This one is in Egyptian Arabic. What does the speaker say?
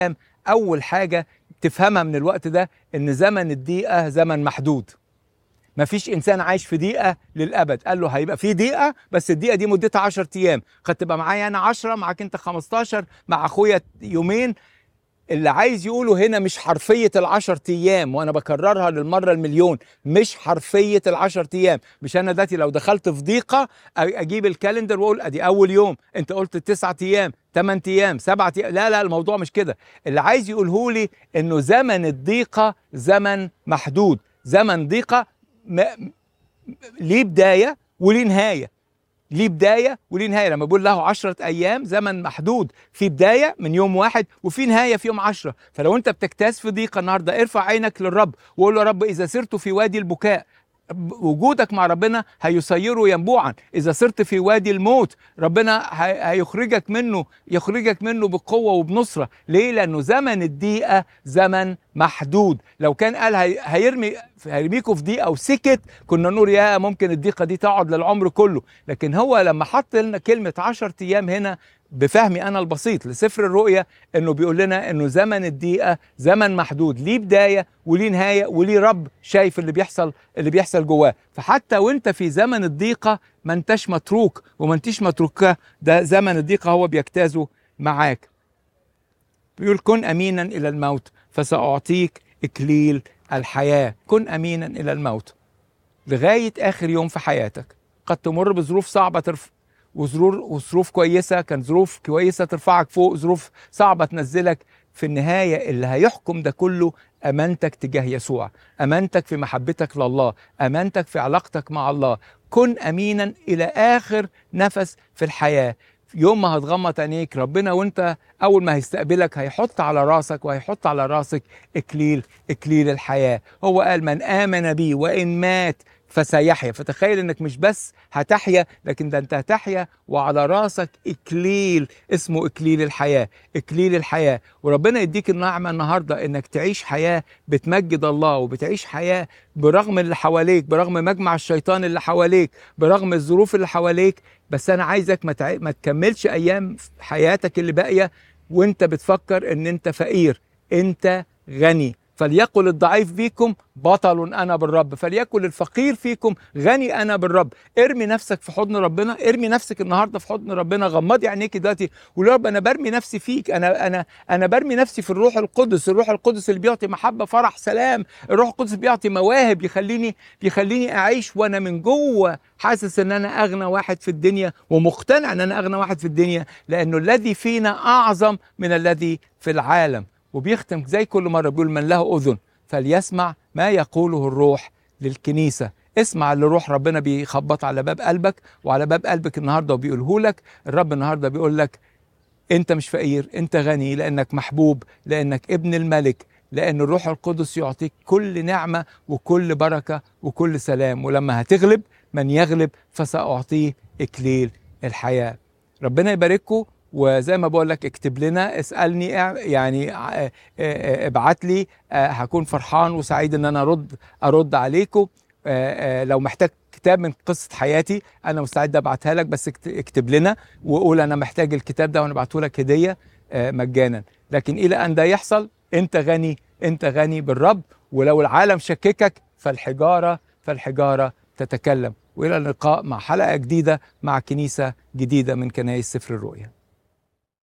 اول حاجه تفهمها من الوقت ده ان زمن الدقيقه زمن محدود مفيش انسان عايش في دقيقه للابد قال له هيبقى في دقيقه بس الدقيقه دي مدتها 10 ايام قد تبقى معايا انا 10 معاك انت 15 مع اخويا يومين اللي عايز يقوله هنا مش حرفية العشر أيام وأنا بكررها للمرة المليون مش حرفية العشر أيام مش أنا دلوقتي لو دخلت في ضيقة أجيب الكالندر وأقول أدي أول يوم أنت قلت تسعة أيام ثمان أيام سبعة أيام لا لا الموضوع مش كده اللي عايز يقوله لي إنه زمن الضيقة زمن محدود زمن ضيقة م... ليه بداية وليه نهاية ليه بداية وليه نهاية لما بقول له عشرة أيام زمن محدود في بداية من يوم واحد وفي نهاية في يوم عشرة فلو أنت بتجتاز في ضيقة النهاردة ارفع عينك للرب وقول له يا رب إذا سرت في وادي البكاء وجودك مع ربنا هيسيره ينبوعا اذا صرت في وادي الموت ربنا هيخرجك منه يخرجك منه بقوه وبنصره ليه لانه زمن الضيقه زمن محدود لو كان قال هيرمي هيرميكوا في ضيقه وسكت كنا نقول يا ممكن الضيقه دي تقعد للعمر كله لكن هو لما حط لنا كلمه 10 ايام هنا بفهمي انا البسيط لسفر الرؤيا انه بيقول لنا انه زمن الدقيقه زمن محدود ليه بدايه وليه نهايه وليه رب شايف اللي بيحصل اللي بيحصل جواه فحتى وانت في زمن الضيقه ما انتش متروك وما انتش متروكه ده زمن الضيقه هو بيجتازه معاك بيقول كن امينا الى الموت فساعطيك اكليل الحياه كن امينا الى الموت لغايه اخر يوم في حياتك قد تمر بظروف صعبه ترف وظروف وظروف كويسه كان ظروف كويسه ترفعك فوق ظروف صعبه تنزلك في النهايه اللي هيحكم ده كله امانتك تجاه يسوع امانتك في محبتك لله امانتك في علاقتك مع الله كن امينا الى اخر نفس في الحياه يوم ما هتغمض عينيك ربنا وانت اول ما هيستقبلك هيحط على راسك وهيحط على راسك اكليل اكليل الحياه هو قال من امن بي وان مات فسيحيا فتخيل انك مش بس هتحيا لكن ده انت هتحيا وعلى راسك اكليل اسمه اكليل الحياه اكليل الحياه وربنا يديك النعمه النهارده انك تعيش حياه بتمجد الله وبتعيش حياه برغم اللي حواليك برغم مجمع الشيطان اللي حواليك برغم الظروف اللي حواليك بس انا عايزك ما, تع... ما تكملش ايام حياتك اللي باقيه وانت بتفكر ان انت فقير انت غني فليقل الضعيف فيكم بطل انا بالرب فليقل الفقير فيكم غني انا بالرب ارمي نفسك في حضن ربنا ارمي نفسك النهارده في حضن ربنا غمضي عينيك دلوقتي وقول يا رب انا برمي نفسي فيك انا انا انا برمي نفسي في الروح القدس الروح القدس اللي بيعطي محبه فرح سلام الروح القدس بيعطي مواهب يخليني يخليني اعيش وانا من جوه حاسس ان انا اغنى واحد في الدنيا ومقتنع ان انا اغنى واحد في الدنيا لانه الذي فينا اعظم من الذي في العالم وبيختم زي كل مرة بيقول من له أذن فليسمع ما يقوله الروح للكنيسة اسمع اللي روح ربنا بيخبط على باب قلبك وعلى باب قلبك النهاردة وبيقوله لك الرب النهاردة بيقول لك انت مش فقير انت غني لانك محبوب لانك ابن الملك لان الروح القدس يعطيك كل نعمة وكل بركة وكل سلام ولما هتغلب من يغلب فسأعطيه إكليل الحياة ربنا يبارككم وزي ما بقول لك اكتب لنا اسالني يعني ابعت لي هكون فرحان وسعيد ان انا ارد ارد عليكم لو محتاج كتاب من قصه حياتي انا مستعد ابعتها لك بس اكتب لنا وقول انا محتاج الكتاب ده وانا ابعته لك هديه مجانا لكن الى ان ده يحصل انت غني انت غني بالرب ولو العالم شككك فالحجاره فالحجاره تتكلم والى اللقاء مع حلقه جديده مع كنيسه جديده من كنايس سفر الرؤيا